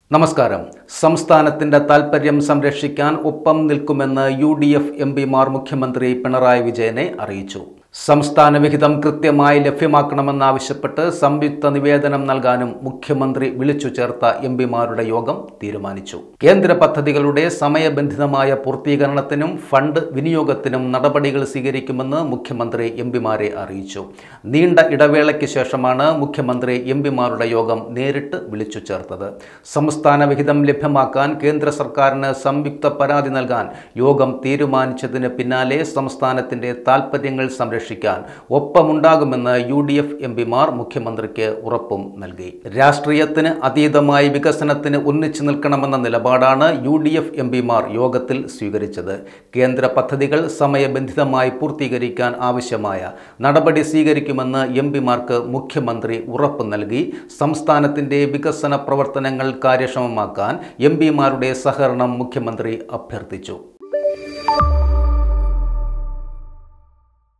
നമസ്കാരം സംസ്ഥാനത്തിന്റെ താൽപര്യം സംരക്ഷിക്കാൻ ഒപ്പം നിൽക്കുമെന്ന് യു ഡി എഫ് എം പിമാർ മുഖ്യമന്ത്രി പിണറായി വിജയനെ അറിയിച്ചു സംസ്ഥാന വിഹിതം കൃത്യമായി ലഭ്യമാക്കണമെന്നാവശ്യപ്പെട്ട് സംയുക്ത നിവേദനം നൽകാനും മുഖ്യമന്ത്രി വിളിച്ചു ചേർത്ത എം പിമാരുടെ യോഗം തീരുമാനിച്ചു കേന്ദ്ര പദ്ധതികളുടെ സമയബന്ധിതമായ പൂർത്തീകരണത്തിനും ഫണ്ട് വിനിയോഗത്തിനും നടപടികൾ സ്വീകരിക്കുമെന്ന് മുഖ്യമന്ത്രി എം പിമാരെ അറിയിച്ചു നീണ്ട ഇടവേളയ്ക്ക് ശേഷമാണ് മുഖ്യമന്ത്രി എം പിമാരുടെ യോഗം നേരിട്ട് വിളിച്ചു ചേർത്തത് സംസ്ഥാന വിഹിതം ലഭ്യമാക്കാൻ കേന്ദ്ര സർക്കാരിന് സംയുക്ത പരാതി നൽകാൻ യോഗം തീരുമാനിച്ചതിന് പിന്നാലെ സംസ്ഥാനത്തിന്റെ താൽപര്യങ്ങൾ സംരക്ഷിക്കാൻ ഒപ്പമുണ്ടാകുമെന്ന് യു ഡി എഫ് എം പിമാർ മുഖ്യമന്ത്രിക്ക് ഉറപ്പും നൽകി രാഷ്ട്രീയത്തിന് അതീതമായി വികസനത്തിന് ഒന്നിച്ചു നിൽക്കണമെന്ന നിലപാടാണ് യു ഡി എഫ് എം പിമാർ യോഗത്തിൽ സ്വീകരിച്ചത് കേന്ദ്ര പദ്ധതികൾ സമയബന്ധിതമായി പൂർത്തീകരിക്കാൻ ആവശ്യമായ നടപടി സ്വീകരിക്കുമെന്ന് എം പിമാർക്ക് മുഖ്യമന്ത്രി ഉറപ്പ് നൽകി സംസ്ഥാനത്തിന്റെ വികസന പ്രവർത്തനങ്ങൾ കാര്യക്ഷമമാക്കാൻ എം പിമാരുടെ സഹകരണം മുഖ്യമന്ത്രി അഭ്യർത്ഥിച്ചു